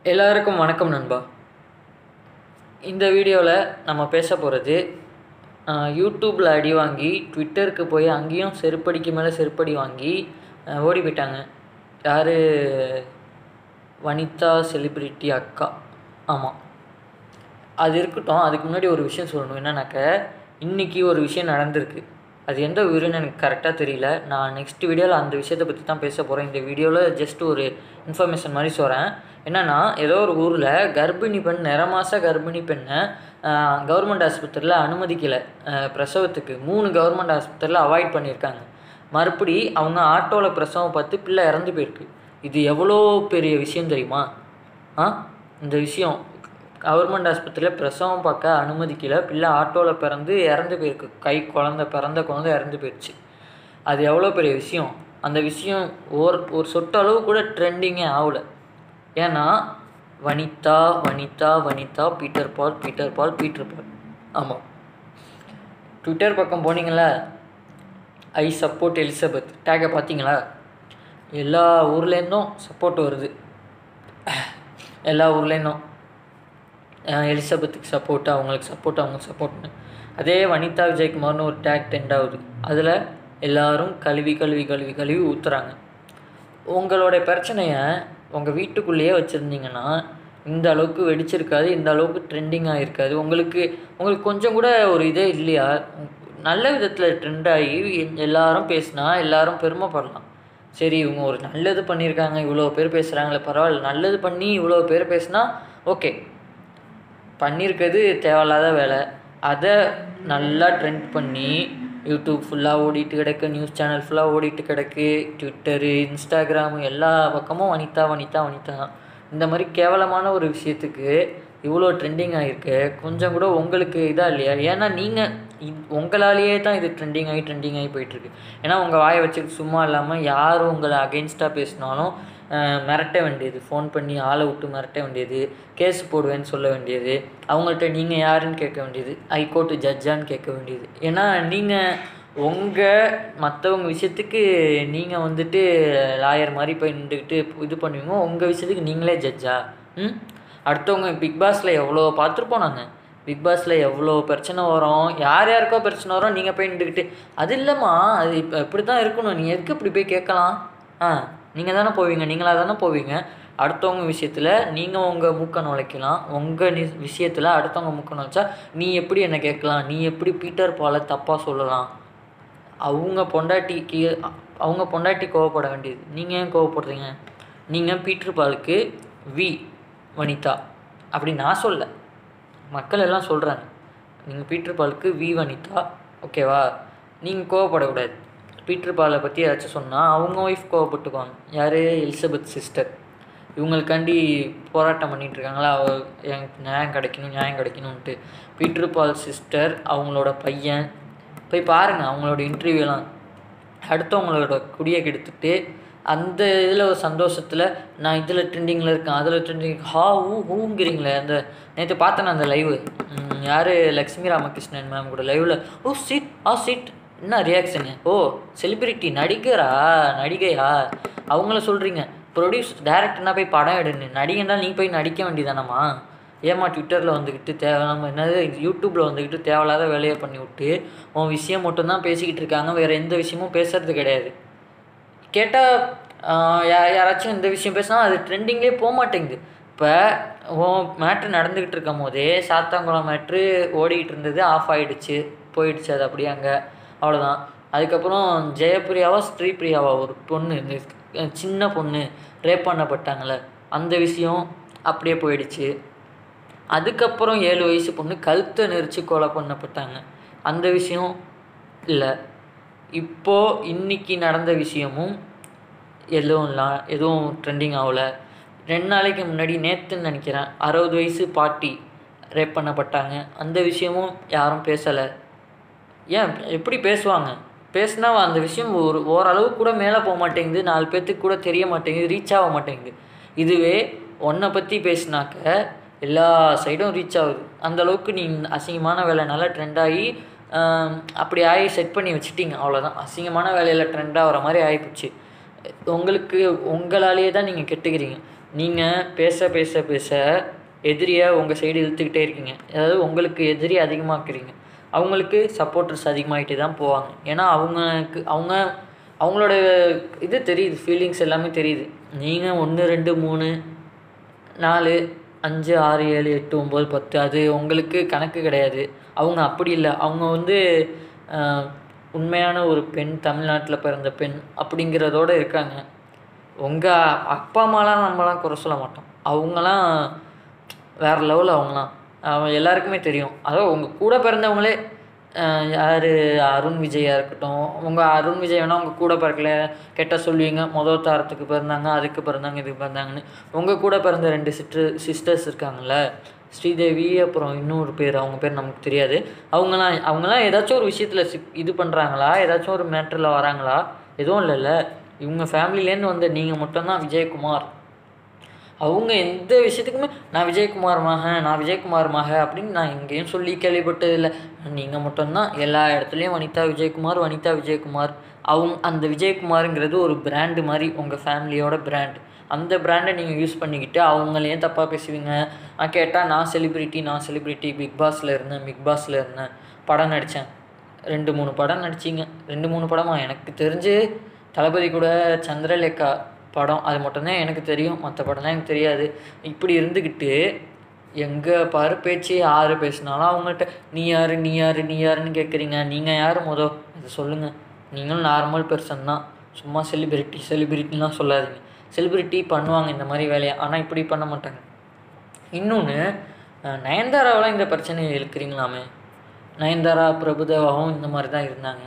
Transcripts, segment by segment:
எல்லாருக்கும் வணக்கம் நண்பா இந்த வீடியோவில் நம்ம பேச போகிறது யூடியூப்பில் அடி வாங்கி ட்விட்டருக்கு போய் அங்கேயும் செருப்படிக்கு மேலே செருப்படி வாங்கி அஹ், ஓடி போயிட்டாங்க யார் வனிதா செலிப்ரிட்டி அக்கா ஆமாம் அது இருக்கட்டும் அதுக்கு முன்னாடி ஒரு விஷயம் சொல்லணும் என்னன்னாக்க இன்றைக்கி ஒரு விஷயம் நடந்திருக்கு அது எந்த ஊருன்னு எனக்கு கரெக்டாக தெரியல நான் நெக்ஸ்ட் வீடியோவில் அந்த விஷயத்தை பற்றி தான் பேச போகிறேன் இந்த வீடியோவில் ஜஸ்ட் ஒரு இன்ஃபர்மேஷன் மாதிரி சொல்கிறேன் என்னென்னா ஏதோ ஒரு ஊரில் கர்ப்பிணி பெண் நிறமாச கர்ப்பிணி பெண்ணை கவர்மெண்ட் ஆஸ்பத்திரியில் அனுமதிக்கலை அஹ், பிரசவத்துக்கு மூணு கவர்மெண்ட் ஆஸ்பத்திரியில் அவாய்ட் பண்ணியிருக்காங்க மறுபடி அவங்க ஆட்டோவில் பிரசவம் பார்த்து பிள்ளை இறந்து போயிருக்கு இது எவ்வளோ பெரிய விஷயம் தெரியுமா ஆ இந்த விஷயம் கவர்மெண்ட் ஆஸ்பத்திரியில் பிரசவம் பார்க்க அனுமதிக்கல பிள்ளை ஆட்டோவில் பிறந்து இறந்து போயிருக்கு கை குழந்த பிறந்த குழந்தை இறந்து போயிடுச்சு அது எவ்வளோ பெரிய விஷயம் அந்த விஷயம் ஒரு ஒரு சொட்டு அளவு கூட ட்ரெண்டிங்கே ஆகல ஏன்னா Vanitha Vanitha Vanitha Peter Paul Peter Paul Peter Paul ஆமாம் ட்விட்டர் பக்கம் போனீங்களா ஐ சப்போர்ட் எலிசபெத் டேகை பார்த்தீங்களா எல்லா ஊர்லேருந்தும் சப்போர்ட் வருது எல்லா ஊர்லேருந்தும் அஹ் எலிசபெத்துக்கு சப்போர்ட் அவங்களுக்கு சப்போர்ட் அவங்களுக்கு சப்போர்ட்னு அதே வனிதா விஜயகுமார்னு ஒரு டேக் ட்ரெண்ட் ஆகுது அதில் எல்லாரும் கழுவி கழுவி கழுவி கழுவி ஊற்றுறாங்க உங்களோட பிரச்சனையை உங்கள் வீட்டுக்குள்ளேயே வச்சுருந்தீங்கன்னா இந்த அளவுக்கு வெடிச்சிருக்காது இந்த அளவுக்கு ட்ரெண்டிங்காக இருக்காது உங்களுக்கு உங்களுக்கு கொஞ்சம் கூட ஒரு இதே இல்லையா நல்ல விதத்தில் ட்ரெண்ட் ஆகி எல்லாரும் பேசினா எல்லாரும் பெருமைப்படலாம் சரி இவங்க ஒரு நல்லது பண்ணியிருக்காங்க இவ்வளோ பேர் பேசுகிறாங்களே பரவாயில்ல நல்லது பண்ணி இவ்வளோ பேர் பேசினா ஓகே பண்ணியிருக்கிறது தேவையில்லாத வேலை அதை நல்லா ட்ரெண்ட் பண்ணி யூடியூப் ஃபுல்லாக ஓடிட்டு கிடக்கு நியூஸ் சேனல் ஃபுல்லாக ஓடிட்டு கிடக்கு ட்விட்டரு இன்ஸ்டாகிராமு எல்லா பக்கமும் வனிதா வனிதா வனிதா தான் இந்த மாதிரி கேவலமான ஒரு விஷயத்துக்கு இவ்வளோ ட்ரெண்டிங் ஆகிருக்கு கொஞ்சம் கூட உங்களுக்கு இதாக இல்லையா ஏன்னா நீங்கள் உங்களாலேயே தான் இது ட்ரெண்டிங் ஆகி ட்ரெண்டிங் ஆகி போயிட்டுருக்கு ஏன்னா உங்கள் வாயை வச்சுட்டு சும்மா இல்லாமல் யார் உங்களை அகெயின்ஸ்டாக பேசினாலும் அஹ், மிரட்ட வேண்டியது ஃபோன் பண்ணி ஆளை விட்டு மிரட்ட வேண்டியது கேஸ் போடுவேன்னு சொல்ல வேண்டியது அவங்கள்ட்ட நீங்கள் யாருன்னு கேட்க வேண்டியது ஹைகோர்ட்டு ஜட்ஜான்னு கேட்க வேண்டியது ஏன்னா நீங்கள் உங்கள் மற்றவங்க விஷயத்துக்கு நீங்கள் வந்துட்டு லாயர் மாதிரி போய் நின்றுக்கிட்டு இது பண்ணுவீங்க உங்கள் விஷயத்துக்கு நீங்களே ஜட்ஜா ம் அடுத்தவங்க பிக் பாஸில் எவ்வளோ பார்த்துருப்போம் நாங்கள் பிக் பாஸில் எவ்வளோ பிரச்சனை வரும் யார் யாருக்கோ பிரச்சனை வரும் நீங்கள் போய் நின்றுக்கிட்டு அது இல்லைம்மா அது இப்போ இப்படி தான் இருக்கணும் நீ எதுக்கு இப்படி போய் கேட்கலாம் ஆ நீங்கள் தானே போவீங்க நீங்களாக தானே போவீங்க அடுத்தவங்க விஷயத்தில் நீங்கள் உங்கள் மூக்க நுழைக்கலாம் உங்கள் நி விஷயத்தில் அடுத்தவங்க மூக்க நுழைச்சா நீ எப்படி என்னை கேட்கலாம் நீ எப்படி பீட்டர் பாலை தப்பாக சொல்லலாம் அவங்க பொண்டாட்டிக்கு அவங்க பொண்டாட்டி கோவப்பட வேண்டியது நீங்கள் ஏன் கோவப்படுறீங்க நீங்கள் பீட்டர் பாலுக்கு வி வனிதா அப்படி நான் சொல்ல மக்கள் எல்லாம் சொல்கிறாங்க நீங்கள் பீட்டர் பாலுக்கு வி வனிதா ஓகேவா நீங்கள் கோவப்படக்கூடாது பீட்டர் பாலை பற்றி ஏதாச்சும் சொன்னால் அவங்க ஒய்ஃப் கோவப்பட்டுக்குவாங்க யார் எலிசபெத் சிஸ்டர் இவங்களுக்காண்டி போராட்டம் பண்ணிட்டு இருக்காங்களா அவ எனக்கு நியாயம் கிடைக்கணும் நியாயம் கிடைக்கணும்ன்ட்டு பீட்டர் பால் சிஸ்டர் அவங்களோட பையன் போய் பாருங்கள் அவங்களோட இன்டர்வியூலாம் அடுத்தவங்களோட குடியை கெடுத்துட்டு அந்த இதில் ஒரு சந்தோஷத்தில் நான் இதில் ட்ரெண்டிங்கில் இருக்கேன் அதில் ட்ரெண்டிங் ஹா ஊ ஹூங்கிறீங்களே அந்த நேற்று பார்த்தேன் அந்த லைவு யார் லக்ஷ்மி ராமகிருஷ்ணன் மேம் கூட லைவில் ஓ சீட் ஆ சீட் என்ன ரியாக்ஷனு ஓ செலிபிரிட்டி நடிகரா நடிகையா அவங்கள சொல்கிறீங்க ப்ரொடியூஸ் டேரக்டர்னா போய் படம் எடுன்னு நடிகன்னா நீ போய் நடிக்க வேண்டியதானம்மா ஏமா ட்விட்டரில் வந்துக்கிட்டு தேவையில்லாம என்னது யூடியூப்பில் வந்துக்கிட்டு தேவையில்லாத வேலையை பண்ணி விட்டு உன் விஷயம் மட்டும்தான் பேசிக்கிட்டு இருக்காங்க வேறு எந்த விஷயமும் பேசுறது கிடையாது கேட்டால் யா யாராச்சும் இந்த விஷயம் பேசினா அது ட்ரெண்டிங்லேயே போக மாட்டேங்குது இப்போ உன் மேட்ரு நடந்துக்கிட்டு இருக்கும் போதே சாத்தாங்குளம் மேட்ரு ஓடிக்கிட்டு இருந்தது ஆஃப் ஆகிடுச்சு போயிடுச்சு அது அப்படியே அங்கே அவ்வளோதான் அதுக்கப்புறம் ஜெயப்பிரியாவா ஸ்ரீபிரியாவா ஒரு பொண்ணு இந்த அஹ் சின்ன பொண்ணு ரேப் பண்ணப்பட்டாங்களே அந்த விஷயம் அப்படியே போயிடுச்சு அதுக்கப்புறம் ஏழு வயசு பொண்ணு கழுத்தை நெரிச்சு கொலை பண்ணப்பட்டாங்க அந்த விஷயம் இல்லை இப்போது இன்னைக்கு நடந்த விஷயமும் எதுவும் இல்லை எதுவும் ட்ரெண்டிங் ஆகல ரெண்டு நாளைக்கு முன்னாடி நேற்றுன்னு நினைக்கிறேன் அறுபது வயசு பாட்டி ரேப் பண்ணப்பட்டாங்க அந்த விஷயமும் யாரும் பேசலை ஏன் எப்படி பேசுவாங்க பேசினா அந்த விஷயம் ஒரு ஓரளவு கூட மேலே போக மாட்டேங்குது நாலு பேர்த்துக்கு கூட தெரிய மாட்டேங்குது ரீச் ஆக மாட்டேங்குது இதுவே உன்னை பற்றி பேசினாக்க எல்லா சைடும் ரீச் ஆகுது அந்த அளவுக்கு நீ அசிங்கமான வேலை நல்லா ட்ரெண்ட் ஆகி ஆம், அப்படி ஆகி செட் பண்ணி வச்சுட்டீங்க அவ்வளோதான் அசிங்கமான வேலையில் ட்ரெண்ட் ஆகிற மாதிரி ஆகிப்போச்சு உங்களுக்கு உங்களாலேயே தான் நீங்கள் கெட்டுக்கிறீங்க நீங்கள் பேச பேச பேச எதிரியை உங்கள் சைடு இழுத்துக்கிட்டே இருக்கீங்க அதாவது உங்களுக்கு எதிரி அதிகமாக்குறீங்க அவங்களுக்கு சப்போர்ட்டர்ஸ் அதிகமாகிட்டே தான் போவாங்க ஏன்னா அவங்களுக்கு அவங்க அவங்களோட இது தெரியுது ஃபீலிங்ஸ் எல்லாமே தெரியுது நீங்கள் ஒன்று ரெண்டு மூணு நாலு அஞ்சு ஆறு ஏழு எட்டு ஒம்பது பத்து அது உங்களுக்கு கணக்கு கிடையாது அவங்க அப்படி இல்லை அவங்க வந்து ஆஹ், உண்மையான ஒரு பெண் தமிழ்நாட்டில் பிறந்த பெண் அப்படிங்கிறதோட இருக்காங்க உங்கள் அப்பா அம்மாலாம் நம்மலாம் குறை சொல்ல மாட்டோம் அவங்களாம் வேறு லெவலில் அவங்களாம் அவன் எல்லாருக்குமே தெரியும் அதாவது உங்கள் கூட பிறந்தவங்களே ஆஹ் யார் அருண் விஜயா இருக்கட்டும் உங்கள் அருண் விஜய் வேணால் உங்கள் கூட பிறக்கல கெட்ட சொல்லுவீங்க முதல் தாரத்துக்கு பிறந்தாங்க அதுக்கு பிறந்தாங்க இதுக்கு பிறந்தாங்கன்னு உங்கள் கூட பிறந்த ரெண்டு சிஸ்டர் சிஸ்டர்ஸ் இருக்காங்கல்ல ஸ்ரீதேவி அப்புறம் இன்னொரு பேர் அவங்க பேர் நமக்கு தெரியாது அவங்களாம் அவங்களாம் ஏதாச்சும் ஒரு விஷயத்தில் சிக் இது பண்ணுறாங்களா ஏதாச்சும் ஒரு மேட்டரில் வராங்களா எதுவும் இல்லைல்ல இவங்க ஃபேமிலிலேருந்து வந்த நீங்கள் மட்டும்தான் விஜயகுமார் அவங்க எந்த விஷயத்துக்குமே நான் விஜயகுமார் மகன் நான் விஜயகுமார் மக அப்படின்னு நான் எங்கேயும் சொல்லி கேள்விப்பட்டதில்லை நீங்கள் மட்டும்தான் எல்லா இடத்துலையும் வனிதா விஜயகுமார் வனிதா விஜயகுமார் அவங்க அந்த விஜயகுமாருங்கிறது ஒரு பிராண்டு மாதிரி உங்கள் ஃபேமிலியோட பிராண்ட் அந்த பிராண்டை நீங்கள் யூஸ் பண்ணிக்கிட்டு அவங்களையும் தப்பாக பேசுவீங்க நான் கேட்டால் நான் செலிப்ரிட்டி நான் செலிப்ரிட்டி பிக் பாஸில் இருந்தேன் பிக் பாஸில் இருந்தேன் படம் நடித்தேன் ரெண்டு மூணு படம் நடிச்சிங்க ரெண்டு மூணு படமா எனக்கு தெரிஞ்சு தளபதி கூட சந்திரலேகா படம் அது மட்டும்தான் எனக்கு தெரியும் மற்ற படம்லாம் எனக்கு தெரியாது இப்படி இருந்துக்கிட்டு எங்கே பாரு பேச்சு யார் பேசினாலும் அவங்கள்ட்ட நீ யார் நீ யார் நீ யாருன்னு கேட்குறீங்க நீங்கள் யார் மொதல் அதை சொல்லுங்கள் நீங்களும் நார்மல் பர்சன் தான் சும்மா செலிபிரிட்டி செலிபிரிட்டிலாம் சொல்லாதீங்க செலிபிரிட்டி பண்ணுவாங்க இந்த மாதிரி வேலையை ஆனால் இப்படி பண்ண மாட்டாங்க இன்னொன்று நயன்தாராவெலாம் இந்த பிரச்சனையை இழுக்கிறீங்களாமே நயன்தாரா பிரபுதேவாவும் இந்த மாதிரி தான் இருந்தாங்க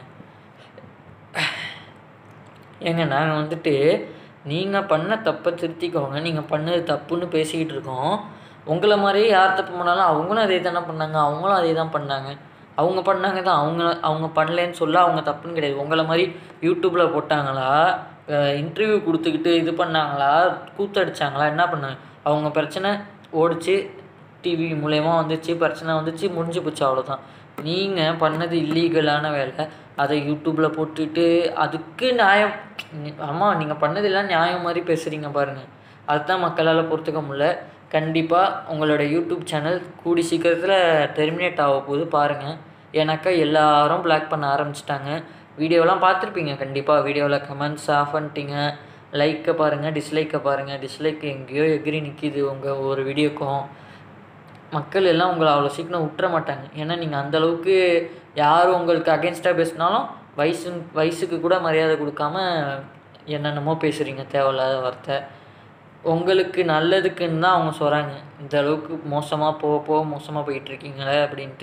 ஏங்க நாங்கள் வந்துட்டு நீங்கள் பண்ண தப்பை திருத்திக்கோங்க நீங்கள் பண்ணது தப்புன்னு பேசிக்கிட்டு இருக்கோம் உங்களை மாதிரியே யார் தப்பு பண்ணாலும் அவங்களும் அதே தானே பண்ணாங்க அவங்களும் அதே தான் பண்ணாங்க அவங்க பண்ணாங்க தான் அவங்க அவங்க பண்ணலேன்னு சொல்ல அவங்க தப்புன்னு கிடையாது உங்களை மாதிரி யூடியூப்பில் போட்டாங்களா இன்டர்வியூ கொடுத்துக்கிட்டு இது பண்ணாங்களா கூத்தடிச்சாங்களா என்ன பண்ணாங்க அவங்க பிரச்சனை ஓடிச்சு டிவி மூலயமா வந்துச்சு பிரச்சனை வந்துச்சு முடிஞ்சு போச்சு அவ்வளோதான் நீங்கள் பண்ணது இல்லீகலான வேலை அதை யூடியூப்பில் போட்டுட்டு அதுக்கு நியாயம் ஆமாம் நீங்கள் பண்ணதெல்லாம் நியாயம் மாதிரி பேசுகிறீங்க பாருங்கள் அதுதான் மக்களால் பொறுத்துக்க முடியல கண்டிப்பாக உங்களோட யூடியூப் சேனல் கூடி சீக்கிரத்தில் டெர்மினேட் ஆக போகுது பாருங்கள் ஏன்னாக்கா எல்லாரும் பிளாக் பண்ண ஆரம்பிச்சிட்டாங்க வீடியோலாம் பார்த்துருப்பீங்க கண்டிப்பாக வீடியோவில் கமெண்ட்ஸ் ஆஃப் பண்ணிட்டீங்க லைக்கை பாருங்கள் டிஸ்லைக்கை பாருங்கள் டிஸ்லைக் எங்கேயோ எகிரி நிற்கிது உங்கள் ஒரு வீடியோக்கும் மக்கள் எல்லாம் உங்களை அவ்வளோ சீக்கிரம் விட்டுற மாட்டாங்க ஏன்னா நீங்கள் அந்தளவுக்கு யார் உங்களுக்கு அகேன்ஸ்டாக பேசினாலும் வயசு வயசுக்கு கூட மரியாதை கொடுக்காம என்னென்னமோ பேசுகிறீங்க தேவையில்லாத வார்த்தை உங்களுக்கு நல்லதுக்குன்னு தான் அவங்க சொல்கிறாங்க இந்த அளவுக்கு மோசமாக போக போக மோசமாக போயிட்டுருக்கீங்களே அப்படின்ட்டு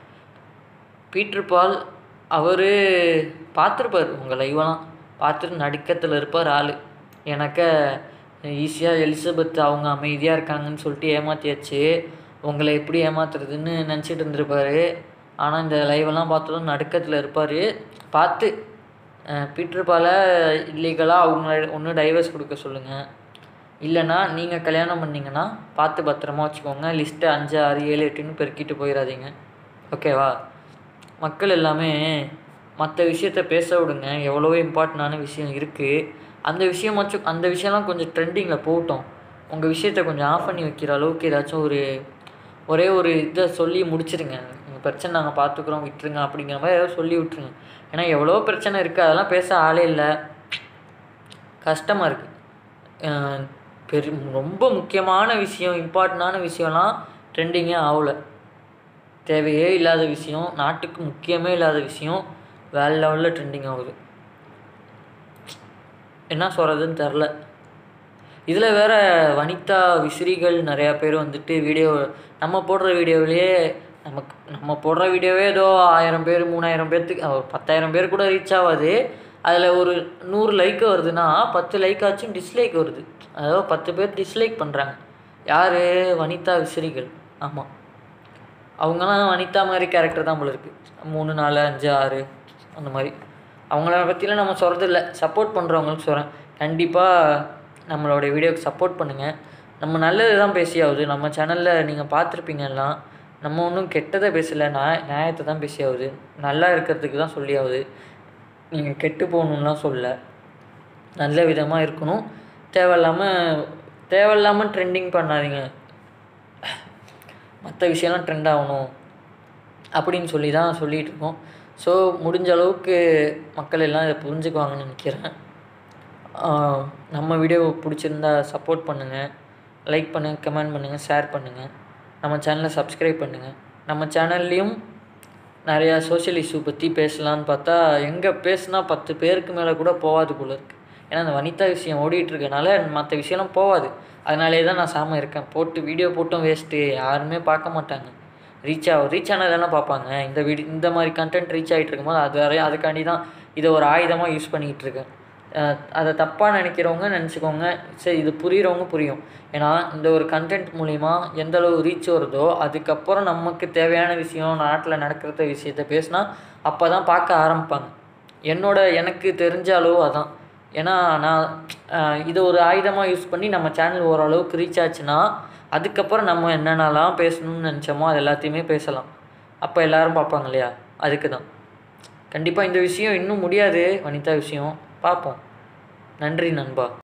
பீட்ரு பால் அவர் பார்த்துருப்பார் உங்கள் லைவெல்லாம் பார்த்துட்டு நடுக்கத்தில் இருப்பார் ஆள் எனக்கு ஈஸியாக எலிசபெத் அவங்க அமைதியாக இருக்காங்கன்னு சொல்லிட்டு ஏமாற்றியாச்சு உங்களை எப்படி ஏமாத்துறதுன்னு நினச்சிட்டு இருந்திருப்பாரு ஆனால் இந்த லைவெல்லாம் பார்த்ததும் நடுக்கத்தில் இருப்பார் பார்த்து அஹ், பீட்ரு பாலை இல்லீகலாக அவங்கள ஒன்று டைவர்ஸ் கொடுக்க சொல்லுங்கள் இல்லைன்னா நீங்கள் கல்யாணம் பண்ணீங்கன்னா பார்த்து பத்திரமா வச்சுக்கோங்க லிஸ்ட்டு அஞ்சு ஆறு ஏழு எட்டுன்னு பெருக்கிட்டு போயிடாதீங்க ஓகேவா மக்கள் எல்லாமே மற்ற விஷயத்த பேச விடுங்க எவ்வளவோ இம்பார்ட்டண்டான விஷயம் இருக்குது அந்த விஷயமாச்சும் அந்த விஷயம்லாம் கொஞ்சம் ட்ரெண்டிங்கில் போகட்டும் உங்கள் விஷயத்த கொஞ்சம் ஆஃப் பண்ணி வைக்கிற அளவுக்கு ஏதாச்சும் ஒரு ஒரே ஒரு இதை சொல்லி முடிச்சிருங்க உங்கள் பிரச்சனை நாங்கள் பார்த்துக்குறோம் விட்டுருங்க அப்படிங்கிற மாதிரி ஏதோ சொல்லி விட்டுருங்க ஏன்னா எவ்வளோ பிரச்சனை இருக்குது அதெல்லாம் பேச ஆளே இல்லை கஷ்டமாக இருக்குது பெரு ரொம்ப முக்கியமான விஷயம் இம்பார்ட்டண்டான விஷயம்லாம் ட்ரெண்டிங்கே ஆகலை தேவையே இல்லாத விஷயம் நாட்டுக்கு முக்கியமே இல்லாத விஷயம் வேற லெவலில் ட்ரெண்டிங் ஆகுது என்ன சொல்கிறதுன்னு தெரில இதில் வேற வனிதா விசிறிகள் நிறையா பேர் வந்துட்டு வீடியோ நம்ம போடுற வீடியோவிலேயே நமக்கு நம்ம போடுற வீடியோவே ஏதோ ஆயிரம் பேர் மூணாயிரம் பேர்த்துக்கு அஹ், ஒரு பத்தாயிரம் பேர் கூட ரீச் ஆகாது அதில் ஒரு நூறு லைக் வருதுன்னா பத்து லைக் ஆச்சும் டிஸ்லைக் வருது அதாவது பத்து பேர் டிஸ்லைக் பண்ணுறாங்க யார் வனிதா விசிறிகள் ஆமாம் அவங்களாம் வனிதா மாதிரி கேரக்டர் தான் போல இருக்குது மூணு நாலு அஞ்சு ஆறு அந்த மாதிரி அவங்கள பற்றிலாம் நம்ம சொல்கிறது இல்லை சப்போர்ட் பண்ணுறவங்களுக்கு சொல்கிறேன் கண்டிப்பாக நம்மளோட வீடியோக்கு சப்போர்ட் பண்ணுங்கள் நம்ம நல்லது தான் பேசியாகுது நம்ம சேனலில் நீங்கள் பார்த்துருப்பீங்க எல்லாம் நம்ம ஒன்றும் கெட்டதை பேசலை நியாய நியாயத்தை தான் பேசியாகுது நல்லா இருக்கிறதுக்கு தான் சொல்லியாகுது நீங்கள் கெட்டு போகணுன்னுலாம் சொல்ல நல்ல விதமாக இருக்கணும் தேவையில்லாமல் தேவையில்லாமல் ட்ரெண்டிங் பண்ணாதீங்க மற்ற விஷயம்லாம் ட்ரெண்ட் ஆகணும் அப்படின்னு சொல்லி தான் சொல்லிகிட்டு இருக்கோம் ஸோ முடிஞ்ச அளவுக்கு மக்கள் எல்லாம் இதை புரிஞ்சுக்குவாங்கன்னு நினைக்கிறேன் ஆஹ் நம்ம வீடியோ பிடிச்சிருந்தா சப்போர்ட் பண்ணுங்கள் லைக் பண்ணுங்கள் கமெண்ட் பண்ணுங்கள் ஷேர் பண்ணுங்கள் நம்ம சேனலை சப்ஸ்கிரைப் பண்ணுங்கள் நம்ம சேனல்லையும் நிறையா சோஷியல் இஷ்யூ பற்றி பேசலான்னு பார்த்தா எங்கே பேசுனா பத்து பேருக்கு மேலே கூட போகாது போல இருக்கு ஏன்னா அந்த வனிதா விஷயம் ஓடிட்டு இருக்கனால மற்ற விஷயம்லாம் போகாது அதனாலே தான் நான் சாம இருக்கேன் போட்டு வீடியோ போட்டும் வேஸ்ட்டு யாருமே பார்க்க மாட்டாங்க ரீச் ஆகும் ரீச் ஆனால் தானே பார்ப்பாங்க இந்த வீடியோ இந்த மாதிரி கண்டென்ட் ரீச் ஆகிட்டு இருக்கும்போது அது வரையும் அதுக்காண்டி தான் இதை ஒரு ஆயுதமாக யூஸ் பண்ணிக்கிட்டு இருக்கேன் அஹ் அதை தப்பாக நினைக்கிறவங்க நினச்சிக்கோங்க சரி இது புரிகிறவங்க புரியும் ஏன்னா இந்த ஒரு கண்டென்ட் மூலிமா எந்த அளவு ரீச் வருதோ அதுக்கப்புறம் நமக்கு தேவையான விஷயம் நாட்டில் நடக்கிற விஷயத்த பேசினா அப்போ தான் பார்க்க ஆரம்பிப்பாங்க என்னோட எனக்கு தெரிஞ்ச அளவு அதான் ஏன்னா நான் அஹ் இதை ஒரு ஆயுதமாக யூஸ் பண்ணி நம்ம சேனல் ஓரளவுக்கு ரீச் ஆச்சுன்னா அதுக்கப்புறம் நம்ம என்னென்னலாம் பேசணும்னு நினச்சோமோ அது எல்லாத்தையுமே பேசலாம் அப்போ எல்லாரும் பார்ப்பாங்க இல்லையா அதுக்கு தான் கண்டிப்பாக இந்த விஷயம் இன்னும் முடியாது வனிதா விஷயம் பார்ப்போம் நன்றி நண்பா